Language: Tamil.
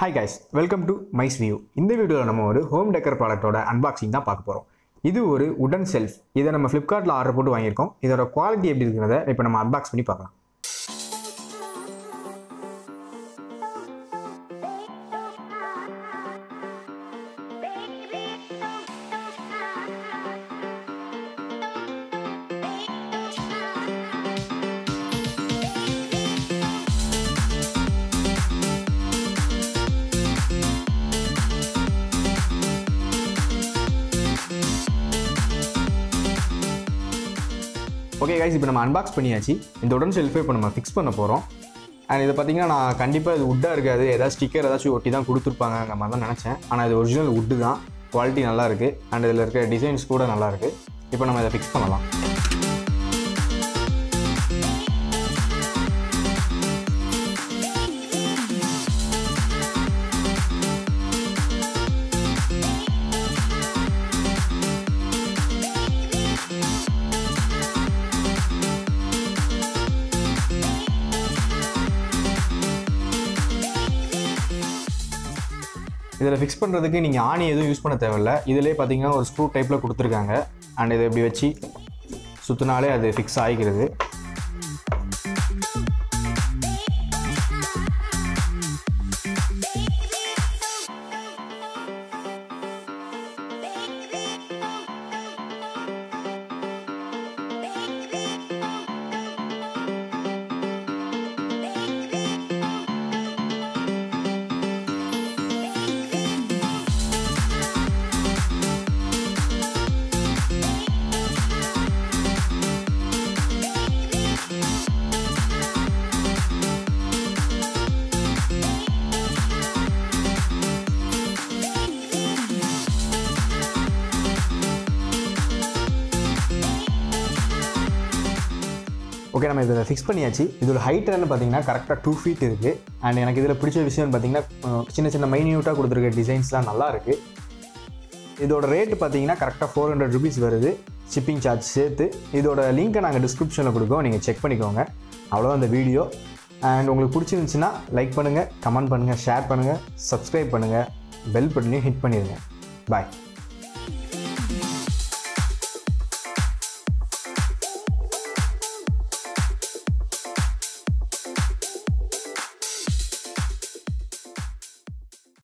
ஹாய் கைஸ் வெல்கம் டு மைஸ் வியூ இந்த வீடியோவில் நம்ம ஒரு ஹோம் டெக்கர் ப்ராடக்ட்டோட அன்பாக்சிங் தான் பார்க்க போகிறோம் இது ஒரு உடன் செல்ஃப் இதை நம்ம ஃப்ளிப்கார்ட்டில் ஆர்டர் போட்டு வாங்கியிருக்கோம் இதோட குவாலிட்டி எப்படி இருக்கிறத இப்போ நம்ம அன்பாக்ஸ் பண்ணி பார்க்கலாம் ஓகே கைஸ் இப்போ நம்ம அன்பாக்ஸ் பண்ணியாச்சு இந்த உடன் செல்ஃபை இப்போ நம்ம ஃபிக்ஸ் பண்ண போகிறோம் அண்ட் இதை பார்த்தீங்கன்னா நான் கண்டிப்பாக இது உட்டாக இருக்காது ஏதாவது ஸ்டிக்கர் ஏதாச்சும் ஒட்டி தான் கொடுத்துருப்பாங்க அந்த மாதிரி தான் நினச்சேன் ஆனால் இது ஒரிஜினல் உட்டு தான் குவாலிட்டி நல்லா இருக்குது அண்ட் இதில் இருக்க டிசைன்ஸ் கூட நல்லா இருக்குது இப்போ நம்ம இதை ஃபிக்ஸ் பண்ணலாம் இதில் ஃபிக்ஸ் பண்ணுறதுக்கு நீங்கள் ஆணி எதுவும் யூஸ் பண்ண தேவையில்ல இதிலே பார்த்தீங்கன்னா ஒரு ஸ்க்ரூ டைப்பில் கொடுத்துருக்காங்க அண்ட் இதை இப்படி வச்சு சுற்றினாலே அது ஃபிக்ஸ் ஆகிக்கிறது ஓகே நம்ம இதில் ஃபிக்ஸ் பண்ணியாச்சு இதோட ஹைட் என்னன்னு பார்த்தீங்கன்னா கரெக்டாக டூ ஃபீட் இருக்குது அண்ட் எனக்கு இதில் பிடிச்ச விஷயம்னு பார்த்தீங்கன்னா அஹ், சின்ன சின்ன மைன்யூட்டாக கொடுத்துருக்க டிசைன்ஸ்லாம் நல்லா இருக்குது இதோட ரேட்டு பார்த்தீங்கன்னா கரெக்டாக ஃபோர் ஹண்ட்ரட் ருபீஸ் வருது ஷிப்பிங் சார்ஜ் சேர்த்து இதோட லிங்க்கை நாங்கள் டிஸ்கிரிப்ஷனில் கொடுக்கோம் நீங்கள் செக் பண்ணிக்கோங்க அவ்வளோதான் இந்த வீடியோ அண்ட் உங்களுக்கு பிடிச்சிருந்துச்சுன்னா லைக் பண்ணுங்கள் கமெண்ட் பண்ணுங்கள் ஷேர் பண்ணுங்கள் சப்ஸ்கிரைப் பண்ணுங்கள் பெல் பட்டனையும் ஹிட் பண்ணிடுங்க பாய்